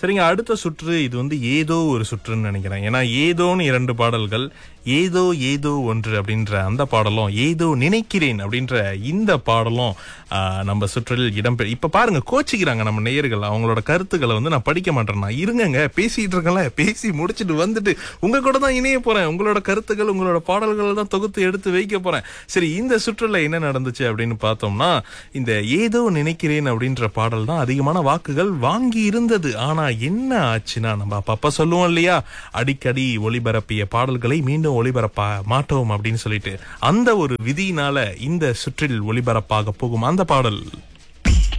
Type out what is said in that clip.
சரிங்க அடுத்த சுற்று இது வந்து ஏதோ ஒரு சுற்றுன்னு நினைக்கிறேன் ஏன்னா ஏதோன்னு இரண்டு பாடல்கள் ஏதோ ஏதோ ஒன்று அப்படின்ற அந்த பாடலும் ஏதோ நினைக்கிறேன் அப்படின்ற இந்த பாடலும் ஆ, நம்ம சுற்றில் இடம்பெற இப்ப பாருங்க கோச்சிக்கிறாங்க நம்ம நேயர்கள் அவங்களோட கருத்துக்களை வந்து நான் படிக்க மாட்டேன் நான் இருங்கங்க பேசிட்டு இருக்கேன்ல பேசி முடிச்சிட்டு வந்துட்டு உங்க கூட தான் இணைய போறேன் உங்களோட கருத்துக்கள் உங்களோட பாடல்கள் தான் தொகுத்து எடுத்து வைக்க போறேன் சரி இந்த சுற்றுல என்ன நடந்துச்சு அப்படின்னு பார்த்தோம்னா இந்த ஏதோ நினைக்கிறேன் அப்படின்ற பாடல் தான் அதிகமான வாக்குகள் வாங்கி இருந்தது ஆனா என்ன ஆச்சுன்னா நம்ம அப்பப்ப சொல்லுவோம் இல்லையா அடிக்கடி ஒளிபரப்பிய பாடல்களை மீண்டும் ஒளிபரப்ப மாட்டோம் அப்படின்னு சொல்லிட்டு அந்த ஒரு விதியினால இந்த சுற்றில் ஒளிபரப்பாக போகும் அந்த பாடல்